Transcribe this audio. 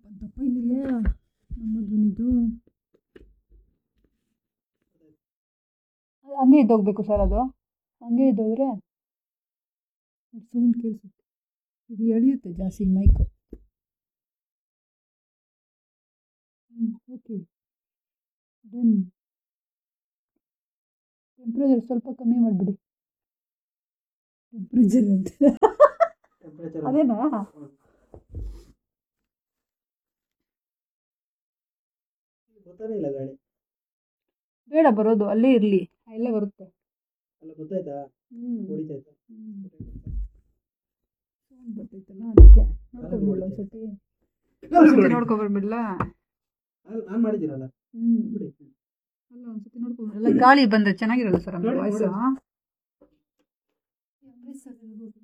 ಬಂತಪ್ಪ ಇಲ್ಲಿಗೆ ನಮ್ಮ ಧ್ವನಿದು ಅದು ಹಂಗೆ ಇದ್ದೋಗ್ಬೇಕು ಸರ್ ಅದು ಹಂಗೆ ಇದ್ದೋದ್ರೆ ಸೌಂಡ್ ಕೇಳಿಸುತ್ತೆ ಇದು ಎಳೆಯುತ್ತೆ ಜಾಸ್ತಿ ಮೈಕು ಹ್ಞೂ ಓಕೆ ಡನ್ ಟೆಂಪ್ರೇಚರ್ ಸ್ವಲ್ಪ ಕಮ್ಮಿ ಮಾಡಿಬಿಡಿ ಟೆಂಪ್ರೇಚರ್ ಅಂತ ಟೆಂಪ್ರೇಚರ್ ಅದೇನಾ ಗೊತ್ತಾನೇ ಇಲ್ಲ ಗಾಳಿ ಬೇಡ ಬರೋದು ಅಲ್ಲೇ ಇರಲಿ ಅಲ್ಲೇ ಬರುತ್ತೆ ಅಲ್ಲ ಗೊತ್ತಾಯ್ತಾ ಹ್ಞೂ ಹೊಡಿತಾಯ್ತಾ ಸೌಂಡ್ ಬರ್ತೈತಲ್ಲ ಅದಕ್ಕೆ ನೋಡ್ಕೊಬಿಡ್ಲ ಒಂದ್ಸತಿ ಒಂದ್ಸತಿ ನೋಡ್ಕೊಬರ್ಬಿಡ್ಲ ನಾನು ಮಾಡಿದ್ದೀನಲ್ಲ ಹ್ಞೂ ಬಿಡಿ ಅಲ್ಲ ಒಂದ್ಸತಿ ನೋಡ್ಕೊಬಿಡಲ್ಲ ಗಾಳಿ ಬಂದ್ರೆ ಚೆನ್ನಾಗಿರಲ್ಲ ಸರ್ ಆಮೇಲೆ ನೋಡಿ, ವಾಯ್ಸು ನೋಡಿ.